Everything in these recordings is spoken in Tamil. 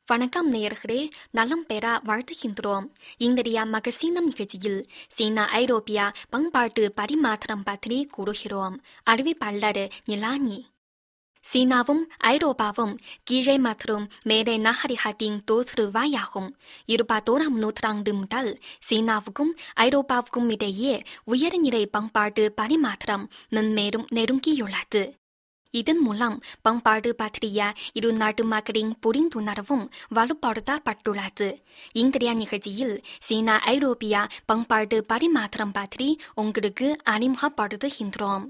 வணக்கம் நேயர்களே நலம் பெற வாழ்த்துகின்றோம் இன்றைய மகசீனம் நிகழ்ச்சியில் சீனா ஐரோப்பியா பண்பாட்டு பரிமாற்றம் பற்றி கூறுகிறோம் அறிவிப்பாளர் நிலானி சீனாவும் ஐரோப்பாவும் கீழே மற்றும் மேலே நாகரிகத்தின் தோற்றுவாயாகும் இருபத்தோராம் நூற்றாண்டு முதல் சீனாவுக்கும் ஐரோப்பாவுக்கும் இடையே உயர்நிலை பண்பாட்டு பரிமாற்றம் மென்மேலும் நெருங்கியுள்ளது இதன் மூலம் பண்பாடு பற்றிய இரு நாட்டு மக்களின் புரிந்துணர்வும் வலுப்படுத்தப்பட்டுள்ளது இன்றைய நிகழ்ச்சியில் சீனா ஐரோப்பியா பண்பாடு பரிமாற்றம் பற்றி உங்களுக்கு அறிமுகப்படுத்துகின்றோம்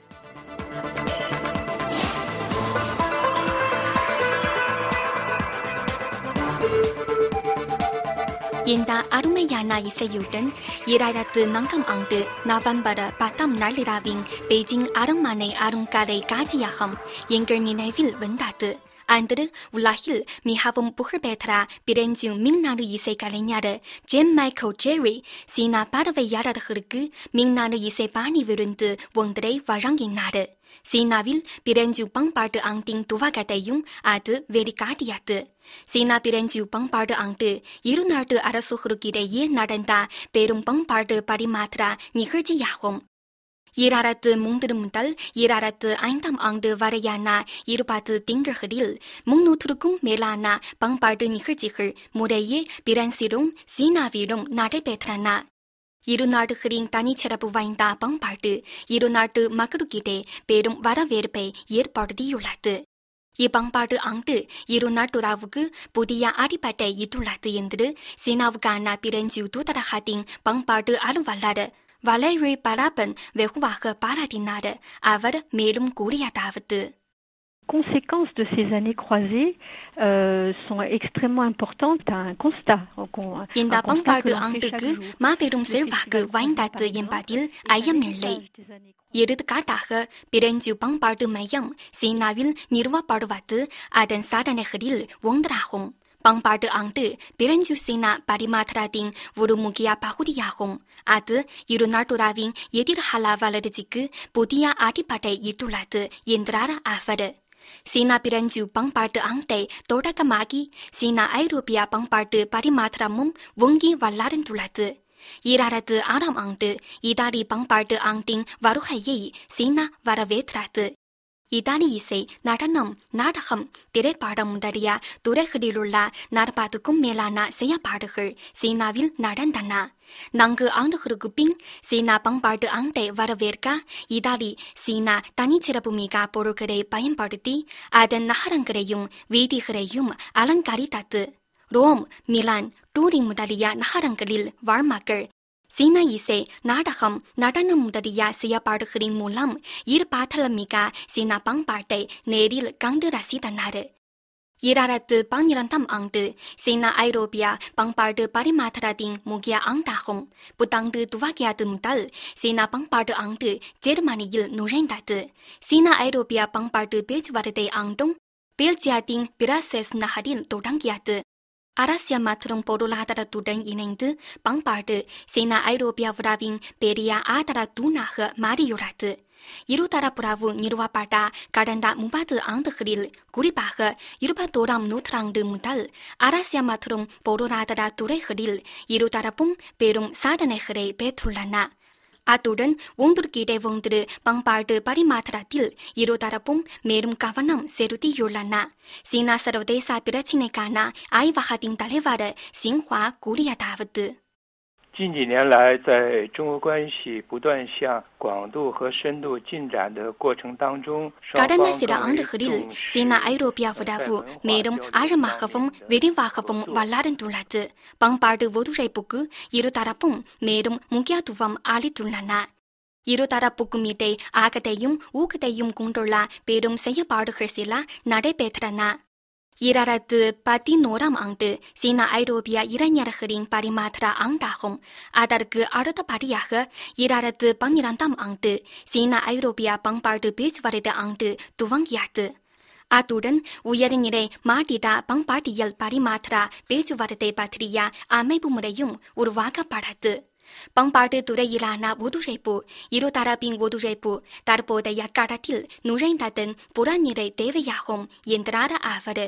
இந்த அருமையான இசையுடன் இரண்டாயிரத்து நான்காம் ஆண்டு நவம்பர் பத்தாம் நாளிராவின் பெய்ஜிங் அரண்மனை அருங்கலை காட்சியகம் எங்கள் நினைவில் வந்தது அன்று உலகில் மிகவும் புகழ்பெற்ற பிரெஞ்சு மின்னணு இசை கலைஞர் ஜெம் மைக்கேல் ஜெர்ரி சீனா பார்வையாளர்களுக்கு மின்னணு இசை பாணி விருந்து ஒன்றை வழங்கினார் சீனாவில் பிரெஞ்சு பண்பாட்டு ஆண்டின் துவக்கத்தையும் அது வெளிக்காட்டியது சீனா பிரெஞ்சு பண்பாடு ஆண்டு இரு நாட்டு அரசுகளுக்கிடையே நடந்த பெரும் பண்பாடு பரிமாற்ற நிகழ்ச்சியாகும் ஈராயிரத்து மூன்று முதல் ஈராயிரத்து ஐந்தாம் ஆண்டு வரையான இருபது திங்கள்களில் முன்னூற்றுக்கும் மேலான பண்பாட்டு நிகழ்ச்சிகள் முறையே பிரெஞ்சிலும் சீனாவிலும் நடைபெற்றன இரு நாடுகளின் தனிச்சிறப்பு வாய்ந்த பண்பாடு இரு நாட்டு மக்களுக்கிடையே பெரும் வரவேற்பை ஏற்படுத்தியுள்ளது இப்பண்பாடு ஆண்டு இரு நாட்டுறவுக்கு புதிய அடிப்படை இட்டுள்ளது என்று சீனாவுக்கான பிரெஞ்சு தூதரகத்தின் பண்பாட்டு அலுவலர் வலேரி பராபன் வெகுவாக பாராட்டினார் அவர் மேலும் கூறியதாவது conséquences de ces années croisées euh, sont extrêmement importantes. un constat. இந்த பண்பாடு ஆண்டுக்கு மாபெரும் செல்வாக்கு வாய்ந்தது என்பதில் ஐயமில்லை எடுத்துக்காட்டாக பிரெஞ்சு பண்பாட்டு மையம் சீனாவில் நிறுவப்படுவது அதன் சாதனைகளில் ஒன்றாகும் பண்பாட்டு ஆண்டு பிரெஞ்சு சீனா பரிமாற்றத்தின் ஒரு முக்கிய பகுதியாகும் அது இரு நாட்டுறாவின் எதிர்கால வளர்ச்சிக்கு புதிய அடிப்படை இட்டுள்ளது என்றார் அவர் சீனா பிரெஞ்சு பண்பாட்டு ஆண்டை தொடக்கமாகி சீனா ஐரோப்பிய பண்பாட்டு பரிமாற்றமும் ஒங்கி வளர்ந்துள்ளது ஈராயிரத்து ஆறாம் ஆண்டு இத்தாலி பண்பாட்டு ஆண்டின் வருகையை சீனா வரவேற்றது இத்தாலி இசை நடனம் நாடகம் திரைப்படம் முதலிய துறைகளிலுள்ள நாற்பதுக்கும் மேலான செயற்பாடுகள் சீனாவில் நடந்தன நான்கு ஆண்டுகளுக்கு பின் சீனா பண்பாட்டு ஆண்டை வரவேற்க இத்தாலி சீனா தனிச்சிறப்பு மிக பொருட்களை பயன்படுத்தி அதன் நகரங்களையும் வீதிகளையும் அலங்கரித்தது ரோம் மிலான் டூரிங் முதலிய நகரங்களில் வாழ்மக்கள் சீன இசை நாடகம் நடனம் முதலிய செயற்பாடுகளின் மூலம் ஈர்ப்பாற்றல் சீனா பண்பாட்டை நேரில் கண்டு ரசித்தனர் ஈராயிரத்து பன்னிரண்டாம் ஆண்டு சீனா ஐரோப்பியா பண்பாட்டு பரிமாற்றத்தின் முக்கிய ஆண்டாகும் புத்தாண்டு துவக்கியது முதல் சீனா பண்பாட்டு ஆண்டு ஜெர்மனியில் நுழைந்தது சீனா ஐரோப்பியா பண்பாட்டு பேச்சுவார்த்தை ஆண்டும் பெல்ஜியத்தின் பிரசஸ் நகரில் தொடங்கியது அரசியல் மற்றும் பொருளாதாரத்துடன் இணைந்து பண்பாடு சீனா ஐரோப்பியாவுராவின் பெரிய ஆதார தூணாக மாறியுள்ளது இருதரப்புறவு நிறுவப்பட்ட கடந்த முப்பது ஆண்டுகளில் குறிப்பாக இருபத்தோராம் நூற்றாண்டு முதல் அரசியல் மற்றும் பொருளாதார துறைகளில் இருதரப்பும் பெரும் சாதனைகளை பெற்றுள்ளன அத்துடன் ஒன்றுக்கிடை ஒன்று பண்பாட்டு பரிமாற்றத்தில் இருதரப்பும் மேலும் கவனம் செலுத்தியுள்ளன சீனா சர்வதேச பிரச்சினைக்கான ஆய்வகத்தின் தலைவர் சிங்ஹுவா கூறியதாவது 近几年来，在中俄关系不断向广度和深度进展的过程当中， கடந்த சில ஆண்டுகளில் சீனா ஐரோப்பியா உறவு மேலும் ஆழமாகவும் விரிவாகவும் வளர்ந்துள்ளது பண்பாடு ஒத்துழைப்புக்கு இருதரப்பும் மேலும் முக்கியத்துவம் அளித்துள்ளன இருதரப்புக்கும் இடை ஆகத்தையும் ஊக்கத்தையும் கொண்டுள்ள பெரும் செயற்பாடுகள் சில நடைபெற்றன ஈராயிரத்து பதினோராம் ஆண்டு சீனா ஐரோப்பிய இளைஞர்களின் பரிமாற்ற ஆண்டாகும் அதற்கு அடுத்தபடியாக ஈராயிரத்து பன்னிரண்டாம் ஆண்டு சீனா ஐரோப்பிய பண்பாட்டு பேச்சுவார்த்தை ஆண்டு துவங்கியது அத்துடன் உயர்நிலை மாட்டிட பண்பாட்டியல் பரிமாற்ற பேச்சுவார்த்தை பற்றிய அமைப்பு முறையும் உருவாக்கப்பட்டது பண்பாட்டு துறையிலான ஒத்துழைப்பு இருதரப்பின் ஒத்துழைப்பு தற்போதைய கடத்தில் நுழைந்ததன் புறநிலை தேவையாகும் என்றார் அவர்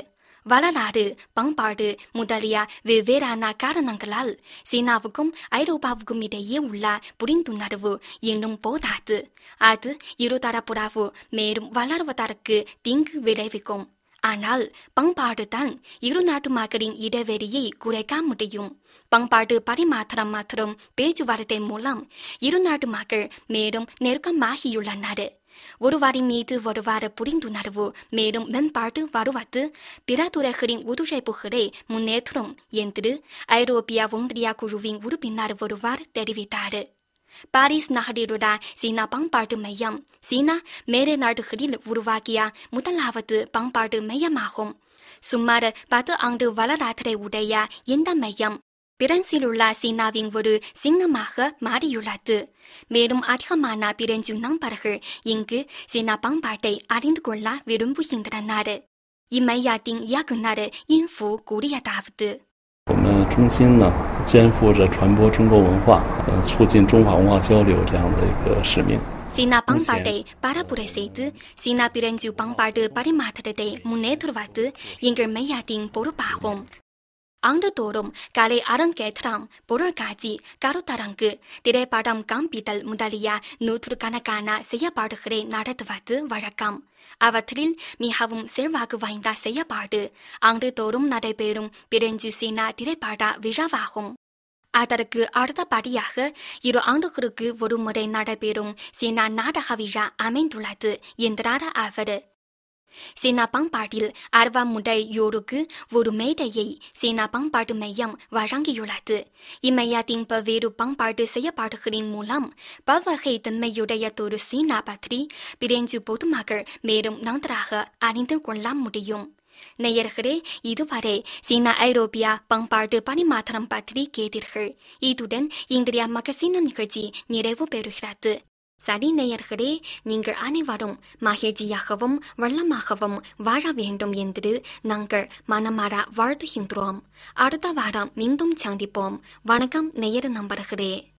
வரலாறு பண்பாடு முதலிய வெவ்வேறான காரணங்களால் சீனாவுக்கும் ஐரோப்பாவுக்கும் இடையே உள்ள புரிந்துணர்வு இன்னும் போதாது அது இருதரப்புறவு மேலும் வளர்வதற்கு தீங்கு விளைவிக்கும் ஆனால் பண்பாடு தான் இரு நாட்டு மக்களின் இடைவெளியை குறைக்க முடியும் பண்பாடு பரிமாற்றம் மற்றும் பேச்சுவார்த்தை மூலம் இரு நாட்டு மக்கள் மேலும் நெருக்கமாகியுள்ளனர் ஒருவரின் மீது ஒருவாறு புரிந்துணர்வு மேலும் மேம்பாடு வருவது பிற துறைகளின் ஒத்துழைப்புகளை முன்னேற்றும் என்று ஐரோப்பிய ஒன்றிய குழுவின் உறுப்பினர் ஒருவர் தெரிவித்தார் பாரிஸ் நகரிலுள்ள சீனா பண்பாட்டு மையம் சீனா மேலே நாடுகளில் உருவாக்கிய முதலாவது பண்பாட்டு மையமாகும் சுமார் பத்து ஆண்டு வரலாற்றை உடைய இந்த மையம் பிரெஞ்சிலுள்ள சீனாவின் ஒரு சின்னமாக மாறியுள்ளது மேலும் அதிகமான பிரெஞ்சு நண்பர்கள் இங்கு சீனா பண்பாட்டை அறிந்து கொள்ள விரும்புகின்றனர் இம்மையத்தின் இயக்குனர் இன்ஃபு கூறியதாவது 我们中心呢，肩负着传播中国文化、呃，促进中华文化交流这样的一个使命。 சீனா பண்பாட்டை பரப்புரை செய்து சீனா பிரெஞ்சு பண்பாட்டு பரிமாற்றத்தை முன்னேற்றுவது எங்கள் மையத்தின் பொறுப்பாகும் ஆண்டுதோறும் கலை அரங்கேற்றம் பொருட்காட்சி கருத்தரங்கு திரைப்படம் காண்பித்தல் முதலிய நூற்றுக்கணக்கான செயற்பாடுகளை நடத்துவது வழக்கம் அவற்றில் மிகவும் செல்வாக்கு வாய்ந்த செயற்பாடு ஆண்டுதோறும் நடைபெறும் பிரெஞ்சு சீனா திரைப்பட விழாவாகும் அதற்கு அடுத்தபடியாக இரு ஆண்டுகளுக்கு ஒரு முறை நடைபெறும் சீனா நாடக விழா அமைந்துள்ளது என்றார் அவர் சீனா பண்பாட்டில் அர்வா முடையோருக்கு ஒரு மேடையை சீனா பண்பாட்டு மையம் வழங்கியுள்ளது இம்மையத்தின் பல்வேறு பண்பாட்டு செயற்பாடுகளின் மூலம் பல்வகை தன்மையுடையதொரு சீனா பற்றி பிரெஞ்சு பொதுமக்கள் மேலும் நன்றாக அறிந்து கொள்ள முடியும் நேயர்களே இதுவரை சீனா ஐரோப்பிய பண்பாட்டு பரிமாற்றம் பற்றி கேட்டீர்கள் இத்துடன் இன்றைய மகசீன நிகழ்ச்சி நிறைவு பெறுகிறது சரி நேயர்களே நீங்கள் அனைவரும் மகிழ்ச்சியாகவும் வள்ளமாகவும் வாழ வேண்டும் என்று நாங்கள் மனமாற வாழ்த்துகின்றோம் அடுத்த வாரம் மீண்டும் சந்திப்போம் வணக்கம் நேயர் நண்பர்களே